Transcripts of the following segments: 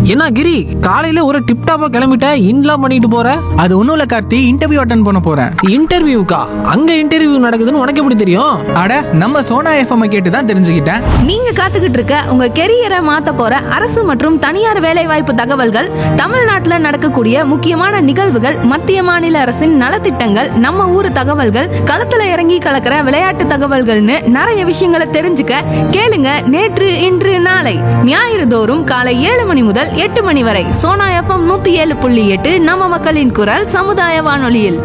என்ன கிரி காலையில ஒரு டிப்டாப்பா கிளம்பிட்ட இன்லாம் பண்ணிட்டு போற அது ஒன்றும் இல்லை கார்த்தி இன்டர்வியூ அட்டன் பண்ண போகிறேன் இன்டர்வியூக்கா அங்க இன்டர்வியூ நடக்குதுன்னு உனக்கு எப்படி தெரியும் அட நம்ம சோனா எஃப்எம் கேட்டு தான் தெரிஞ்சுக்கிட்டேன் நீங்க காத்துக்கிட்டு இருக்க உங்க கெரியரை மாத்த போற அரசு மற்றும் தனியார் வேலைவாய்ப்பு தகவல்கள் தமிழ்நாட்டுல நடக்கக்கூடிய முக்கியமான நிகழ்வுகள் மத்திய மாநில அரசின் நலத்திட்டங்கள் நம்ம ஊர் தகவல்கள் களத்துல இறங்கி கலக்கிற விளையாட்டு தகவல்கள்னு நிறைய விஷயங்களை தெரிஞ்சுக்க கேளுங்க நேற்று இன்று நாளை ஞாயிறு தோறும் காலை ஏழு மணி முதல் எட்டு மணி வரை சோனா எஃப்எம் நூத்தி ஏழு புள்ளி எட்டு நம்ம மக்களின் குரல் சமுதாய வானொலியில்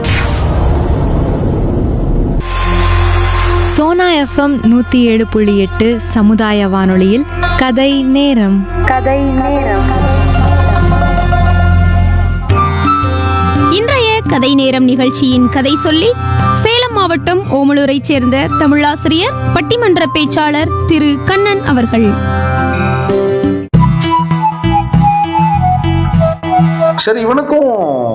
சோனா எஃப்எம் நூத்தி ஏழு புள்ளி எட்டு சமுதாய வானொலியில் கதை நேரம் இன்றைய கதை நேரம் நிகழ்ச்சியின் கதை சொல்லி சேலம் மாவட்டம் ஓமலூரைச் சேர்ந்த தமிழாசிரியர் பட்டிமன்ற பேச்சாளர் திரு கண்ணன் அவர்கள் சரி இவனுக்கும்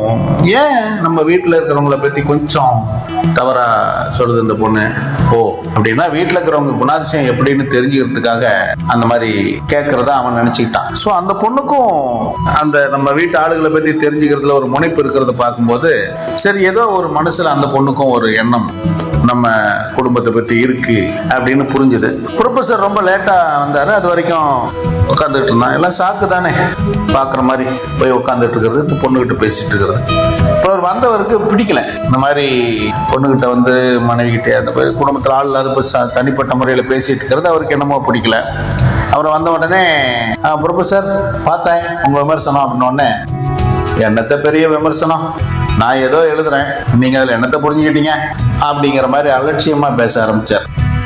ஏன் நம்ம வீட்டில் இருக்கிறவங்கள பற்றி கொஞ்சம் தவறா சொல்லுது இந்த பொண்ணு ஓ அப்படின்னா வீட்டில் இருக்கிறவங்க குணாதிசயம் எப்படின்னு தெரிஞ்சுக்கிறதுக்காக அந்த மாதிரி கேட்கறத அவன் நினச்சிக்கிட்டான் ஸோ அந்த பொண்ணுக்கும் அந்த நம்ம வீட்டு ஆளுகளை பற்றி தெரிஞ்சுக்கிறதுல ஒரு முனைப்பு இருக்கிறத பார்க்கும்போது சரி ஏதோ ஒரு மனசில் அந்த பொண்ணுக்கும் ஒரு எண்ணம் நம்ம குடும்பத்தை பற்றி இருக்கு அப்படின்னு புரிஞ்சுது ப்ரொஃபஸர் ரொம்ப லேட்டாக வந்தார் அது வரைக்கும் உட்காந்துட்டு இருந்தான் எல்லாம் சாக்கு தானே பார்க்குற மாதிரி போய் உட்காந்துட்டு இருக்கிறது இந்த பொண்ணுகிட்ட பேசிட்டு இருக்கிறது இப்போ அவர் வந்தவருக்கு பிடிக்கல இந்த மாதிரி பொண்ணுகிட்ட வந்து மனைவிகிட்ட அந்த மாதிரி குடும்பத்தில் ஆள் இல்லாத போய் ச- தனிப்பட்ட முறையில் பேசிட்டு இருக்கிறது அவருக்கு என்னமோ பிடிக்கல அவர் வந்த உடனே ப்ரொஃபஸர் பார்த்தேன் உங்கள் விமர்சனம் அப்படின்ன உடனே என்னத்த பெரிய விமர்சனம் நான் ஏதோ எழுதுறேன் நீங்க அதில் என்னத்தை புரிஞ்சுக்கிட்டீங்க அப்படிங்கிற மாதிரி அலட்சியமா பேச ஆரம்பிச்சார்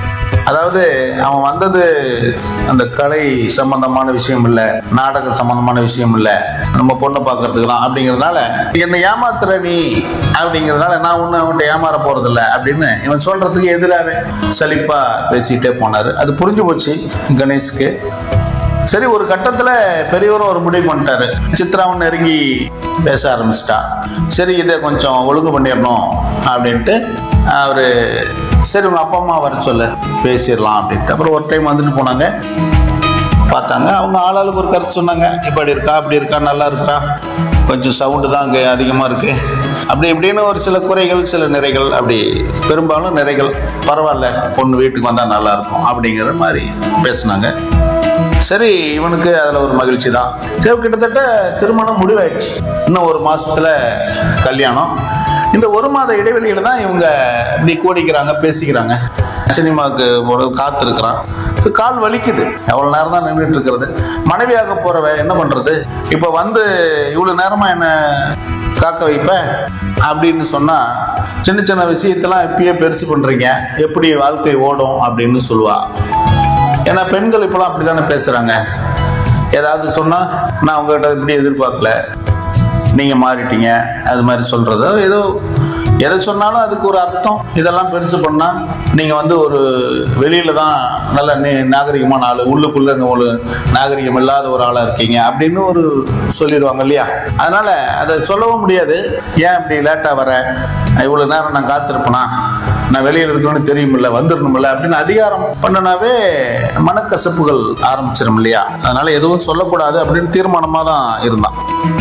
அதாவது அவன் வந்தது அந்த கலை சம்பந்தமான விஷயம் இல்லை நாடக சம்பந்தமான விஷயம் இல்லை நம்ம பொண்ணை பார்க்கறதுக்கலாம் அப்படிங்கிறதுனால என்னை ஏமாத்துற நீ அப்படிங்கிறதுனால நான் ஒன்றும் அவன்கிட்ட ஏமாற போறதில்ல அப்படின்னு இவன் சொல்றதுக்கு எதிராகவே சலிப்பா பேசிட்டே போனாரு அது புரிஞ்சு போச்சு கணேஷ்க்கு சரி ஒரு கட்டத்தில் பெரியவரும் ஒரு முடிவு பண்ணிட்டாரு சித்ராவும் நெருங்கி பேச ஆரம்பிச்சிட்டா சரி இதை கொஞ்சம் ஒழுங்கு பண்ணிடணும் அப்படின்ட்டு அவர் சரி உங்கள் அப்பா அம்மா வர சொல்லு பேசிடலாம் அப்படின்ட்டு அப்புறம் ஒரு டைம் வந்துட்டு போனாங்க பார்த்தாங்க அவங்க ஆளாளுக்கு ஒரு கருத்து சொன்னாங்க இப்படி இருக்கா அப்படி இருக்கா நல்லா இருக்கா கொஞ்சம் சவுண்டு தான் அங்கே அதிகமாக இருக்குது அப்படி இப்படின்னு ஒரு சில குறைகள் சில நிறைகள் அப்படி பெரும்பாலும் நிறைகள் பரவாயில்ல பொண்ணு வீட்டுக்கு வந்தால் நல்லா இருக்கும் அப்படிங்கிற மாதிரி பேசுனாங்க சரி இவனுக்கு அதில் ஒரு மகிழ்ச்சி தான் சரி கிட்டத்தட்ட திருமணம் முடிவாயிடுச்சு இன்னும் ஒரு மாசத்துல கல்யாணம் இந்த ஒரு மாத இடைவெளியில தான் இவங்க இப்படி கூடிக்கிறாங்க பேசிக்கிறாங்க சினிமாவுக்கு போகிறது காத்திருக்கிறான் கால் வலிக்குது எவ்வளோ நேரம் தான் நின்றுட்டு இருக்கிறது மனைவியாக போறவ என்ன பண்றது இப்போ வந்து இவ்வளோ நேரமா என்ன காக்க வைப்ப அப்படின்னு சொன்னா சின்ன சின்ன விஷயத்தெல்லாம் இப்பயே பெருசு பண்றீங்க எப்படி வாழ்க்கை ஓடும் அப்படின்னு சொல்லுவா ஏன்னா பெண்கள் இப்போலாம் அப்படி தானே பேசுகிறாங்க ஏதாவது சொன்னால் நான் உங்ககிட்ட இப்படி எதிர்பார்க்கல நீங்கள் மாறிட்டீங்க அது மாதிரி சொல்கிறதோ ஏதோ எதை சொன்னாலும் அதுக்கு ஒரு அர்த்தம் இதெல்லாம் பெருசு பண்ணால் நீங்கள் வந்து ஒரு வெளியில் தான் நல்ல நே நாகரிகமான ஆள் உள்ளுக்குள்ளே ஒரு நாகரிகம் இல்லாத ஒரு ஆளாக இருக்கீங்க அப்படின்னு ஒரு சொல்லிடுவாங்க இல்லையா அதனால் அதை சொல்லவும் முடியாது ஏன் இப்படி லேட்டாக வர இவ்வளோ நேரம் நான் காத்திருப்பேனா நான் வெளியில் இருக்கணும்னு தெரியுமில்ல வந்துடணுமில்ல அப்படின்னு அதிகாரம் பண்ணனாவே மனக்கசப்புகள் ஆரம்பிச்சிடும் இல்லையா அதனால எதுவும் சொல்லக்கூடாது அப்படின்னு தீர்மானமாக தான் இருந்தான்